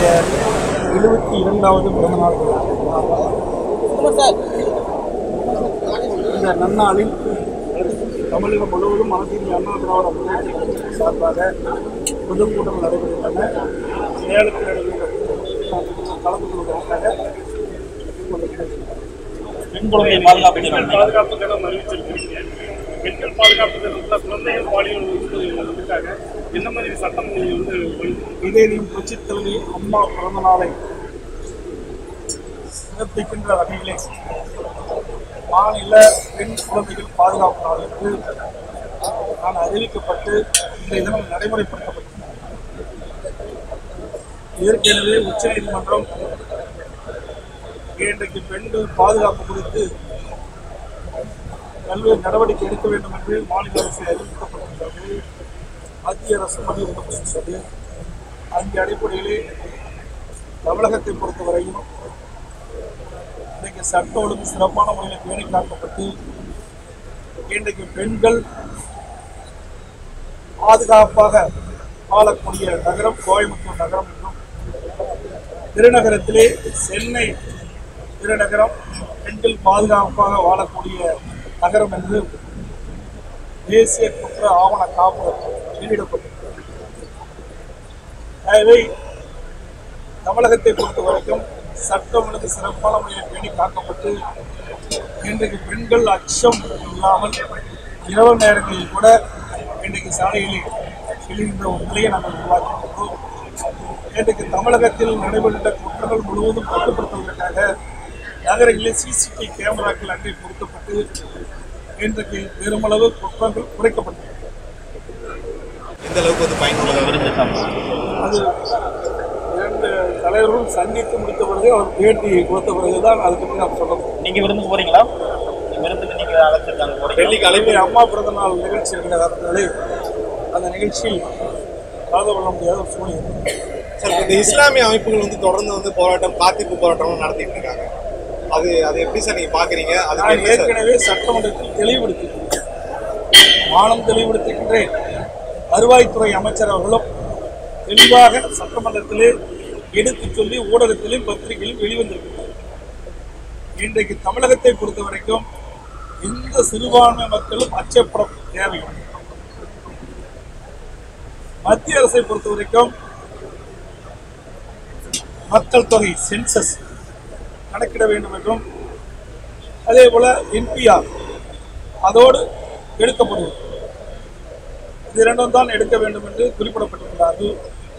எழுபத்தி இரண்டாவது பிறந்தநாள் விழா. இந்த நன்னாளில் தமிழகம் முழுவதும் அனைத்து அண்ணா திராவிட முன்னேற்ற கழகத்தின் சார்பாக பொதுக்கூட்டம் நடைபெறுகின்றன சேலத்தில் நடைபெறுகின்ற கலந்து கொள்வதற்காக பெண் குழந்தை பாதுகாப்பு தினம் பெண்கள் பாதுகாப்பு தினம் அறிவிச்சிருக்கிறீங்க பெண்கள் பாதுகாப்பு தினத்தில் குழந்தைகள் பாலியல் வன்முறைகளுக்காக என்ன மாதிரி சட்டம் நீங்க வந்து கொண்டு- இதேதையும் புரட்சி தலைவி அம்மா பிறந்த நாளை சிறப்பிக்கின்ற வகையிலே மாநில பெண் குழந்தைகள் பாதுகாப்பு நாள் என்று நான் அறிவிக்கப்பட்டு இன்றைய தினம் நடைமுறைப்படுத்தப்பட்டது ஏற்கனவே உச்சநீதிமன்றம் இன்றைக்கு பெண்கள் பாதுகாப்பு குறித்து பல்வேறு நடவடிக்கை எடுக்க வேண்டும் என்று மாநில அரசு அறிவிக்கப்பட்டிருக்கிறது மத்திய அரசு வலியுறுத்தப்பட்டிருக்கிறது அந்த அடிப்படையிலே தமிழகத்தை பொறுத்தவரையும் இன்றைக்கு சட்ட ஒழுங்கு சிறப்பான முறையில் பேணி காக்கப்பட்டு இன்றைக்கு பெண்கள் பாதுகாப்பாக வாழக்கூடிய நகரம் கோயம்புத்தூர் நகரம் என்றும் திருநகரத்திலே சென்னை திருநகரம் பெண்கள் பாதுகாப்பாக வாழக்கூடிய நகரம் என்று தேசிய குற்ற ஆவண காப்பகம் வெளியிடப்பட்டிருக்கிறது ஆகவே தமிழகத்தை பொறுத்த வரைக்கும் சட்டம் ஒழுங்கு சிறப்பான முறையில் பேணி காக்கப்பட்டு இன்றைக்கு பெண்கள் அச்சம் இல்லாமல் இரவு நேரங்களில் கூட இன்றைக்கு சாலையிலே செல்கின்ற ஒரு நிலையை நாங்கள் உருவாக்கியிருக்கிறோம் இன்றைக்கு தமிழகத்தில் நடைபெறுகின்ற குற்றங்கள் முழுவதும் கட்டுப்படுத்துவதற்காக நகரங்களில் சிசிடிவி கேமராக்கள் அங்கே பொருத்தப்பட்டு இன்றைக்கு பெருமளவு குற்றங்கள் குறைக்கப்பட்டிருக்கிறது எந்த அளவுக்கு வந்து பயனுள்ளதாக விருந்து சாப்பிட்டு அது இரண்டு தலைவர்களும் சந்தித்து முடித்த பிறகு அவர் பேட்டி கொடுத்த பிறகுதான் அதை பற்றி நாம் சொல்ல முடியும் நீங்க விருந்து போறீங்களா விருந்துக்கு நீங்க அழைச்சிருக்காங்க போறீங்க டெல்லிக்கு அழைப்பு தலைமை அம்மா பிறந்த நாள் நிகழ்ச்சி இருக்கிற காரணத்தினாலே அந்த நிகழ்ச்சியில் கலந்து கொள்ள முடியாத ஒரு சூழ்நிலை சார் இந்த இஸ்லாமிய அமைப்புகள் வந்து தொடர்ந்து வந்து போராட்டம் காத்திருப்பு போராட்டம் நடத்திட்டு இருக்காங்க அது அது எப்படி சார் நீங்க பாக்குறீங்க அது நான் என்ன சார் ஏற்கனவே சட்டமன்றத்தில் தெளிவுபடுத்தியிருக்கிறேன் மானம் தெளிவுபடுத்துகின்றேன் வருவாய்த்துறை அமைச்சர் அவர்களும் தெளிவாக சட்டமன்றத்திலே எடுத்துச் சொல்லி ஊடகத்திலும் பத்திரிகையிலும் வெளிவந்திருக்கிறார் இன்றைக்கு தமிழகத்தை பொறுத்த வரைக்கும் எந்த சிறுபான்மை மக்களும் அச்சப்பட தேவையில்லை மத்திய அரசை பொறுத்த வரைக்கும் மக்கள் தொகை சென்சஸ் கணக்கிட வேண்டும் என்றும் அதே போல என்பிஆர் அதோடு எடுக்கப்படுவது இது இரண்டும் தான் எடுக்க வேண்டும் என்று குறிப்பிடப்பட்டிருக்கிறார்கள்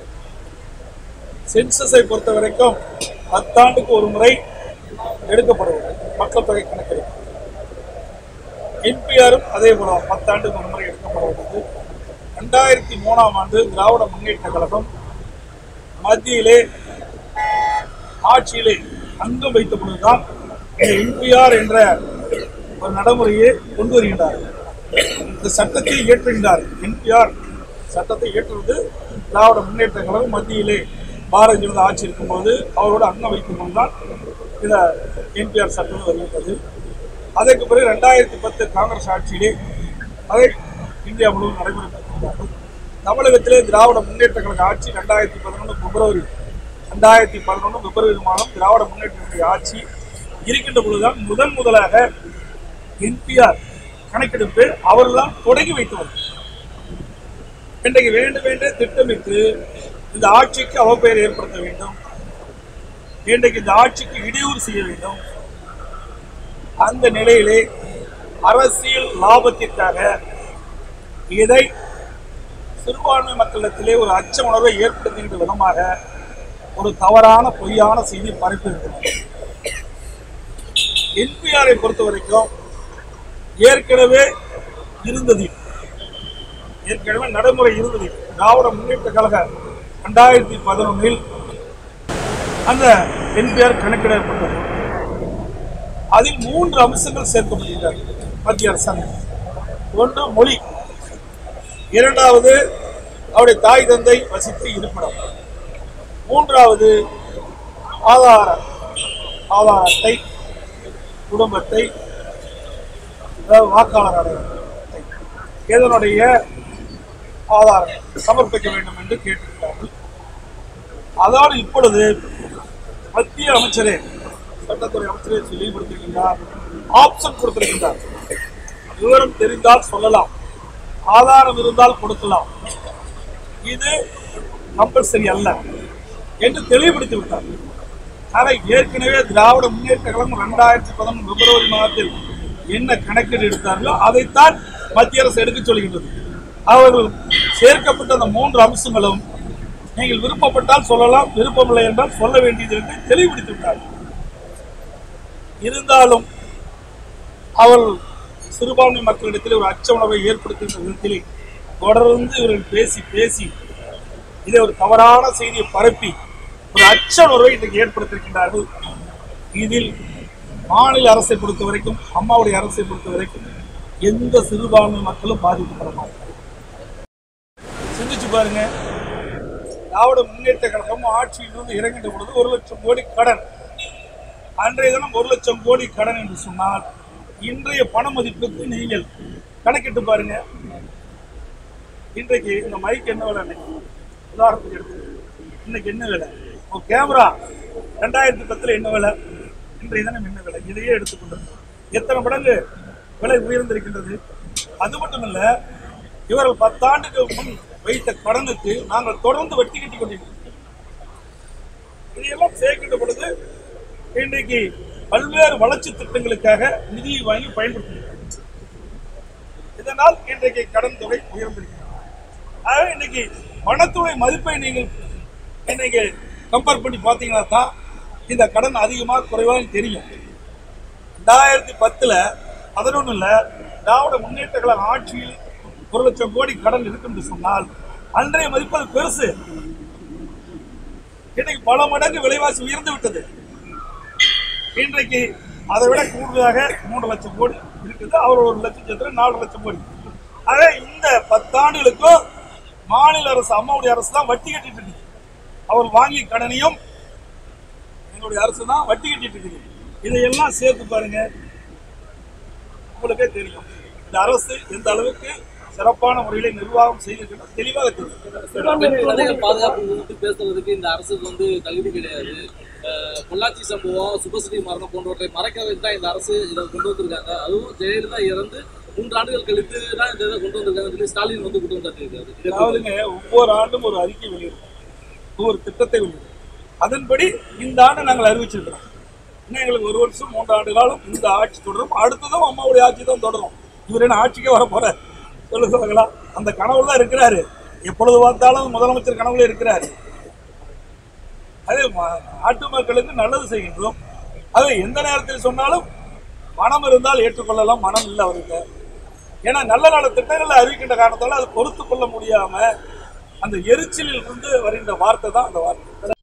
சென்சஸை பொறுத்த வரைக்கும் பத்தாண்டுக்கு ஒரு முறை எடுக்கப்படுவது மக்கள் தொகை கணக்கெடுப்பு என்பிஆரும் அதே போல பத்தாண்டுக்கு ஒரு முறை எடுக்கப்படுவது ரெண்டாயிரத்தி மூணாம் ஆண்டு திராவிட முன்னேற்ற கழகம் மத்தியிலே ஆட்சியிலே அங்கம் வைத்த பொழுதுதான் இந்த என்பிஆர் என்ற ஒரு நடைமுறையை கொண்டு வருகின்றார்கள் இந்த சட்டத்தை இயற்றுகின்றார் என்பிஆர் சட்டத்தை இயற்றுவது திராவிட முன்னேற்ற கழகம் மத்தியிலே பாரதிய ஜனதா ஆட்சி இருக்கும்போது அவரோட அங்கம் வைத்துக் கொண்டுதான் இந்த என்பிஆர் சட்டம் வருகின்றது அதற்கு பிறகு ரெண்டாயிரத்தி பத்து காங்கிரஸ் ஆட்சியிலே அதை இந்தியா முழுவதும் நடைமுறைப்படுத்தினார்கள் தமிழகத்திலே திராவிட முன்னேற்ற கழக ஆட்சி ரெண்டாயிரத்தி பதினொன்று பிப்ரவரி ரெண்டாயிரத்தி பதினொன்று பிப்ரவரி மாதம் திராவிட முன்னேற்ற ஆட்சி இருக்கின்ற பொழுதுதான் முதன் முதலாக என்பிஆர் கணக்கெடுப்பு அவர்தான் தொடங்கி வைத்தவர் இன்றைக்கு வேண்டும் வேண்டே திட்டமிட்டு இந்த ஆட்சிக்கு அவப்பெயர் ஏற்படுத்த வேண்டும் இன்றைக்கு இந்த ஆட்சிக்கு இடையூறு செய்ய வேண்டும் அந்த நிலையிலே அரசியல் லாபத்திற்காக இதை சிறுபான்மை மக்களிடத்திலே ஒரு அச்ச உணர்வை ஏற்படுத்துகின்ற விதமாக ஒரு தவறான பொய்யான செய்தி பரப்பி இருக்கிறது என்பிஆரை பொறுத்த வரைக்கும் ஏற்கனவே இருந்தது ஏற்கனவே நடைமுறை இருந்தது திராவிட முன்னேற்ற கழக ரெண்டாயிரத்தி பதினொன்றில் அந்த என்பிஆர் கணக்கிடப்பட்டது அதில் மூன்று அம்சங்கள் சேர்க்கப்படுகின்றன மத்திய அரசாங்கம் ஒன்று மொழி இரண்டாவது அவருடைய தாய் தந்தை வசித்த இருப்பிடம் மூன்றாவது ஆதார ஆதார அட்டை குடும்பத்தை அதாவது வாக்காளர் அடையாளத்தை இதனுடைய ஆதாரம் சமர்ப்பிக்க வேண்டும் என்று கேட்டிருக்கிறார்கள் அதோடு இப்பொழுது மத்திய அமைச்சரே சட்டத்துறை அமைச்சரே தெளிவுபடுத்திருக்கின்றார் ஆப்ஷன் கொடுத்திருக்கின்றார் விவரம் தெரிந்தால் சொல்லலாம் ஆதாரம் இருந்தால் கொடுக்கலாம் இது கம்பல்சரி அல்ல என்று தெளிவுபடுத்தி விட்டார் ஆக ஏற்கனவே திராவிட முன்னேற்ற கழகம் ரெண்டாயிரத்தி பதினொன்று பிப்ரவரி மாதத்தில் என்ன கணக்கீடு எடுத்தார்களோ அதைத்தான் மத்திய அரசு எடுக்க சொல்கின்றது அவர்கள் சேர்க்கப்பட்ட அந்த மூன்று அம்சங்களும் நீங்கள் விருப்பப்பட்டால் சொல்லலாம் விருப்பமில்லை என்றால் சொல்ல வேண்டியது என்று தெளிவுபடுத்தி விட்டார்கள் இருந்தாலும் அவள் சிறுபான்மை மக்களிடத்தில் ஒரு அச்ச உணர்வை ஏற்படுத்துகின்ற விதத்தில் தொடர்ந்து இவர்கள் பேசி பேசி இதை ஒரு தவறான செய்தியை பரப்பி ஒரு அச்ச உணர்வை இன்றைக்கு ஏற்படுத்தியிருக்கின்றார்கள் இதில் மாநில அரசை பொறுத்த வரைக்கும் அம்மாவுடைய அரசை பொறுத்த வரைக்கும் எந்த சிறுபான்மை மக்களும் பாதிக்கப்பட மாட்டாங்க சிந்திச்சு பாருங்க திராவிட முன்னேற்ற கழகம் ஆட்சியிலிருந்து இறங்கின்ற பொழுது ஒரு லட்சம் கோடி கடன் அன்றைய தினம் ஒரு லட்சம் கோடி கடன் என்று சொன்னால் இன்றைய பண மதிப்புக்கு நீங்கள் கணக்கிட்டு பாருங்க இன்றைக்கு இந்த மைக் என்ன விலை அன்னைக்கு? உதாரணத்துக்கு எடுத்து இன்னைக்கு என்ன விலை ஒரு கேமரா ரெண்டாயிரத்தி பத்துல என்ன விலை இன்றைய தினம் என்ன விலை இதையே எடுத்துக்கொண்டு எத்தனை மடங்கு விலை உயர்ந்திருக்கின்றது அது மட்டும் இல்ல இவர்கள் பத்தாண்டுக்கு முன் வைத்த கடனுக்கு நாங்கள் தொடர்ந்து வட்டி கட்டி கொண்டிருக்கிறோம் இதையெல்லாம் சேர்க்கின்ற பொழுது இன்றைக்கு பல்வேறு வளர்ச்சி திட்டங்களுக்காக நிதியை வாங்கி பயன்படுத்துகிறோம் இதனால் இன்றைக்கு கடன் தொகை உயர்ந்திருக்கிறது ஆக இன்னைக்கு பணத்துடைய மதிப்பை நீங்கள் இன்னைக்கு கம்பேர் பண்ணி பார்த்தீங்கன்னா தான் இந்த கடன் அதிகமாக குறைவாக தெரியும் ரெண்டாயிரத்தி பத்துல பதினொன்னுல திராவிட முன்னேற்ற கழக ஆட்சியில் ஒரு லட்சம் கோடி கடன் இருக்கு என்று சொன்னால் அன்றைய மதிப்பு அது பெருசு இன்னைக்கு பல மடங்கு விலைவாசி உயர்ந்து விட்டது இன்றைக்கு அதை விட கூடுதலாக மூன்று லட்சம் கோடி இருக்குது அவர் ஒரு லட்சம் சேர்த்து நாலு லட்சம் கோடி ஆக இந்த பத்தாண்டுகளுக்கும் மாநில அரசு அம்மாவுடைய அரசு தான் வட்டி கட்டிட்டு இருக்குது அவர் வாங்கிய கடனையும் எங்களுடைய அரசு தான் வட்டி கட்டிட்டு இருக்குது இதையெல்லாம் சேர்த்து பாருங்க உங்களுக்கே தெரியும் இந்த அரசு எந்த அளவுக்கு சிறப்பான முறையில நிர்வாகம் செய்திருக்கிறது தெளிவாக தெரியும் குழந்தைகள் பாதுகாப்பு குறித்து பேசுறதுக்கு இந்த அரசுக்கு வந்து தகுதி கிடையாது அஹ் பொள்ளாச்சி சம்பவம் சுபஸ்ரீ மரணம் போன்றவற்றை மறைக்கிறதுக்கு தான் இந்த அரசு இதை கொண்டு வந்திருக்காங்க அதுவும் ஜெயலலிதா இறந்து மூன்று ஆண்டுகள் கழித்து தான் இந்த இதை கொண்டு வந்திருக்காங்க சொல்லி ஸ்டாலின் வந்து குற்றம் சாட்டியிருக்காரு இதை அதாவதுங்க ஒவ்வொரு ஆண்டும் ஒரு அறிக்கை வெளியிடும் ஒவ்வொரு திட்டத்தை வெளியிடும் அதன்படி இந்த ஆண்டு நாங்கள் அறிவிச்சிருக்கிறோம் இன்னும் எங்களுக்கு ஒரு வருஷம் மூன்று ஆண்டு காலம் இந்த ஆட்சி தொடரும் அடுத்ததும் அம்மாவுடைய ஆட்சி தான் தொடரும் இவர் என்ன ஆட்சிக்கே வர போற சொல்லுங்களா அந்த கனவுல தான் இருக்கிறாரு எப்பொழுது பார்த்தாலும் முதலமைச்சர் கனவுல இருக்கிறாரு அது ம- நாட்டு மக்களுக்கு நல்லது செய்கின்றோம் அது எந்த நேரத்தில் சொன்னாலும் மனம் இருந்தால் ஏற்றுக்கொள்ளலாம் மனம் இல்லை அவருக்கு ஏன்னா நல்ல நல்ல திட்டங்களை அறிவிக்கின்ற காரணத்தால அது பொறுத்து கொள்ள முடியாம அந்த எரிச்சலில் இருந்து வருகின்ற வார்த்தை தான் அந்த வார்த்தை